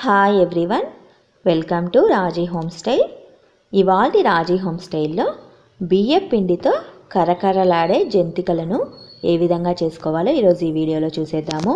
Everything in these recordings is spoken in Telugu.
hi everyone welcome to Raji home style ఇవాళ రాజీ హోమ్ స్టైల్లో బియ్యం పిండితో కరకరలాడే జంతికలను ఏ విధంగా చేసుకోవాలో ఈరోజు ఈ వీడియోలో చూసేద్దాము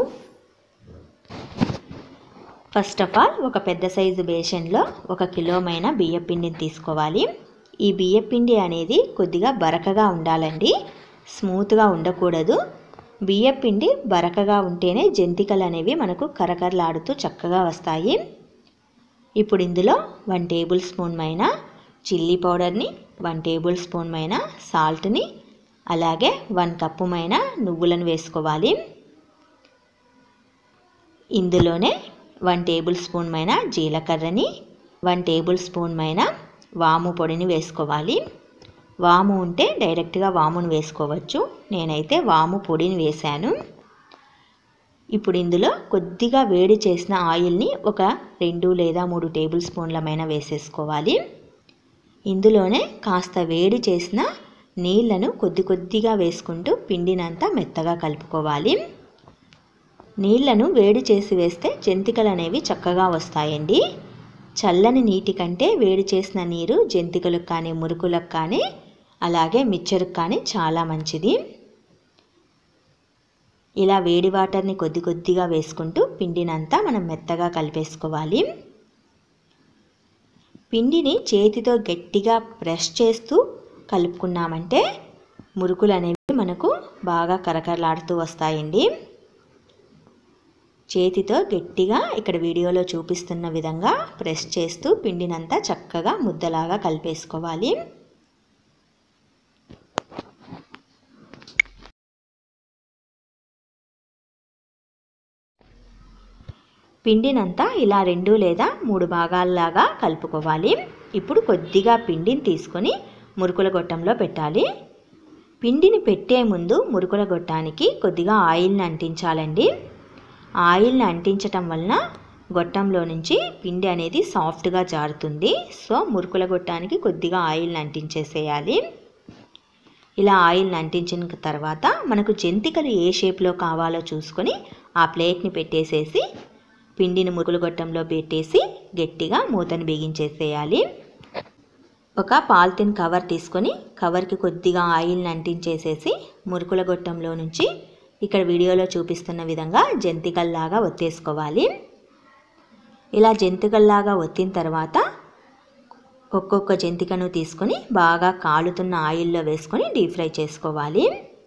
ఫస్ట్ ఆఫ్ ఆల్ ఒక పెద్ద సైజు బేషన్లో ఒక కిలోమైన బియ్యం పిండిని తీసుకోవాలి ఈ బియ్యం పిండి అనేది కొద్దిగా బరకగా ఉండాలండి స్మూత్గా ఉండకూడదు బియ్యం పిండి బరకగా ఉంటేనే జంతికలు అనేవి మనకు కరకరలాడుతూ చక్కగా వస్తాయి ఇప్పుడు ఇందులో వన్ టేబుల్ స్పూన్ మైన చిల్లీ పౌడర్ని వన్ టేబుల్ స్పూన్ మైన సాల్ట్ని అలాగే వన్ కప్పు మైన నువ్వులను వేసుకోవాలి ఇందులోనే వన్ టేబుల్ స్పూన్ మైన జీలకర్రని వన్ టేబుల్ స్పూన్ మైన వాము పొడిని వేసుకోవాలి వాము ఉంటే డైరెక్ట్గా వామును వేసుకోవచ్చు నేనైతే వాము పొడిని వేశాను ఇప్పుడు ఇందులో కొద్దిగా వేడి చేసిన ఆయిల్ని ఒక రెండు లేదా మూడు టేబుల్ స్పూన్లమైన వేసేసుకోవాలి ఇందులోనే కాస్త వేడి చేసిన నీళ్లను కొద్ది కొద్దిగా వేసుకుంటూ పిండినంతా మెత్తగా కలుపుకోవాలి నీళ్లను వేడి చేసి వేస్తే జంతికలు అనేవి చక్కగా వస్తాయండి చల్లని నీటి కంటే వేడి చేసిన నీరు జంతికలకు కానీ మురుకులకు కానీ అలాగే మిక్చర్కి కానీ చాలా మంచిది ఇలా వేడి వాటర్ని కొద్ది కొద్దిగా వేసుకుంటూ పిండినంతా మనం మెత్తగా కలిపేసుకోవాలి పిండిని చేతితో గట్టిగా ప్రెస్ చేస్తూ కలుపుకున్నామంటే మురుకులు అనేవి మనకు బాగా కరకరలాడుతూ వస్తాయండి చేతితో గట్టిగా ఇక్కడ వీడియోలో చూపిస్తున్న విధంగా ప్రెస్ చేస్తూ పిండినంతా చక్కగా ముద్దలాగా కలిపేసుకోవాలి పిండినంతా ఇలా రెండు లేదా మూడు భాగాల్లాగా కలుపుకోవాలి ఇప్పుడు కొద్దిగా పిండిని తీసుకొని మురుకుల గొట్టంలో పెట్టాలి పిండిని పెట్టే ముందు మురుకుల గొట్టానికి కొద్దిగా ఆయిల్ని అంటించాలండి ఆయిల్ని అంటించటం వలన గొట్టంలో నుంచి పిండి అనేది సాఫ్ట్గా జారుతుంది సో మురుకుల గొట్టానికి కొద్దిగా ఆయిల్ని అంటించేసేయాలి ఇలా ఆయిల్ని అంటించిన తర్వాత మనకు జంతికలు ఏ షేప్లో కావాలో చూసుకొని ఆ ప్లేట్ని పెట్టేసేసి పిండిని మురుకుల గొట్టంలో పెట్టేసి గట్టిగా మూతను బిగించేసేయాలి ఒక పాలిథిన్ కవర్ తీసుకొని కవర్కి కొద్దిగా ఆయిల్ని అంటించేసేసి మురుకుల గొట్టంలో నుంచి ఇక్కడ వీడియోలో చూపిస్తున్న విధంగా జంతికల్లాగా ఒత్తేసుకోవాలి ఇలా జంతికల్లాగా ఒత్తిన తర్వాత ఒక్కొక్క జంతికను తీసుకొని బాగా కాలుతున్న ఆయిల్లో వేసుకొని డీప్ ఫ్రై చేసుకోవాలి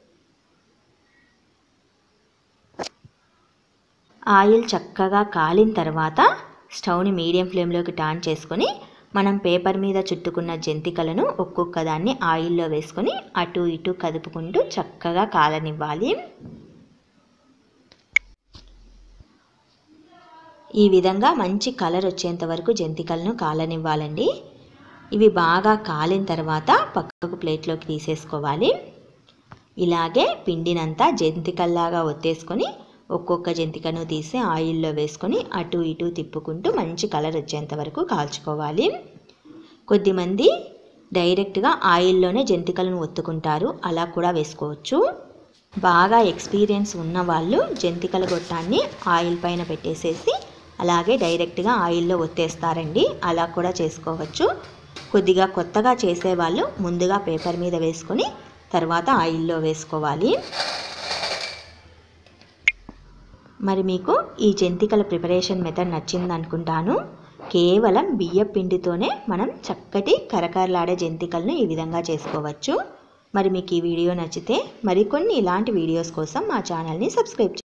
ఆయిల్ చక్కగా కాలిన తర్వాత స్టవ్ని మీడియం ఫ్లేమ్లోకి టర్న్ చేసుకొని మనం పేపర్ మీద చుట్టుకున్న జంతికలను ఒక్కొక్క దాన్ని ఆయిల్లో వేసుకొని అటు ఇటు కదుపుకుంటూ చక్కగా కాలనివ్వాలి ఈ విధంగా మంచి కలర్ వచ్చేంత వరకు జంతికలను కాలనివ్వాలండి ఇవి బాగా కాలిన తర్వాత పక్కకు ప్లేట్లోకి తీసేసుకోవాలి ఇలాగే పిండినంతా జంతికల్లాగా ఒత్తేసుకొని ఒక్కొక్క జంతికను తీసి ఆయిల్లో వేసుకొని అటు ఇటు తిప్పుకుంటూ మంచి కలర్ వచ్చేంత వరకు కాల్చుకోవాలి కొద్దిమంది డైరెక్ట్గా ఆయిల్లోనే జంతికలను ఒత్తుకుంటారు అలా కూడా వేసుకోవచ్చు బాగా ఎక్స్పీరియన్స్ ఉన్న వాళ్ళు జంతికల గొట్టాన్ని ఆయిల్ పైన పెట్టేసేసి అలాగే డైరెక్ట్గా ఆయిల్లో ఒత్తేస్తారండి అలా కూడా చేసుకోవచ్చు కొద్దిగా కొత్తగా చేసేవాళ్ళు ముందుగా పేపర్ మీద వేసుకొని తర్వాత ఆయిల్లో వేసుకోవాలి మరి మీకు ఈ జంతికల ప్రిపరేషన్ మెథడ్ నచ్చింది అనుకుంటాను కేవలం బియ్య పిండితోనే మనం చక్కటి కరకరలాడే జంతికలను ఈ విధంగా చేసుకోవచ్చు మరి మీకు ఈ వీడియో నచ్చితే మరికొన్ని ఇలాంటి వీడియోస్ కోసం మా ఛానల్ని సబ్స్క్రైబ్